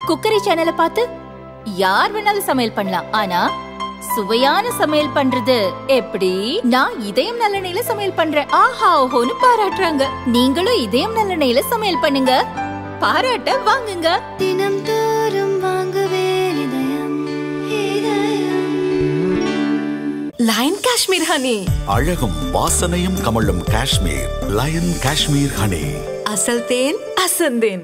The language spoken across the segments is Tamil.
குக்கரி சேனலை பார்த்து யார் வேணாலும் சமையல் பண்ணலாம் ஆனா சுவையான சமையல் பண்றது எப்படி நான் இதயம் நல்லெண்ணெயில சமையல் பண்றேன் ஆஹா ஓஹோன்னு பாராட்டுறாங்க நீங்களும் இதயம் நல்லெண்ணெயில சமையல் பண்ணுங்க பாராட்ட வாங்குங்க தினம் தோறும் வாங்குவே இதயம் இதயம் லயன் காஷ்மீர் ஹனி அழகும் வாசனையும் கமழும் காஷ்மீர் லயன் காஷ்மீர் ஹனி அசல் தேன் அசந்தேன்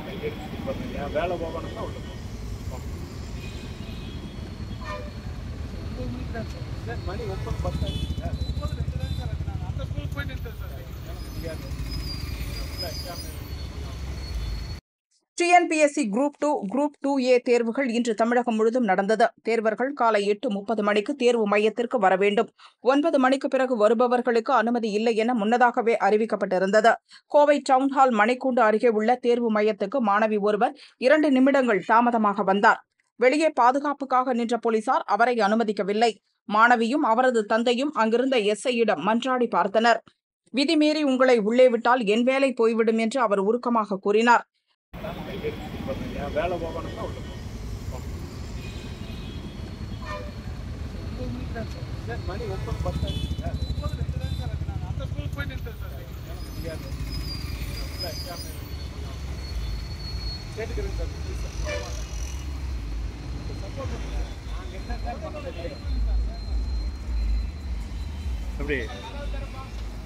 TNPSC group two group two A தேர்வுகள் இன்று தமிழகம் முழுதும் நடந்தது தேர்வர்கள் காலை எட்டு முப்பது மணிக்கு தேர்வு மையத்திற்கு வர வேண்டும் ஒன்பது மணிக்கு பிறகு வருபவர்களுக்கு அனுமதி இல்லை என முன்னதாகவே அறிவிக்கப்பட்டிருந்தது கோவை டவுன்ஹால் மணிக்கூண்டு அருகே உள்ள தேர்வு மையத்துக்கு மாணவி ஒருவர் இரண்டு நிமிடங்கள் தாமதமாக வந்தார் வெளியே பாதுகாப்புக்காக நின்ற போலீசார் அவரை அனுமதிக்கவில்லை மாணவியும் அவரது தந்தையும் அங்கிருந்த எஸ்ஐயிடம் மன்றாடி பார்த்தனர் விதிமீறி உங்களை உள்ளே விட்டால் என் வேலை போய்விடும் என்று அவர் உருக்கமாக கூறினார்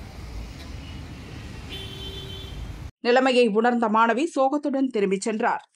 நிலைமையை உணர்ந்த மாணவி சோகத்துடன் திரும்பிச் சென்றார்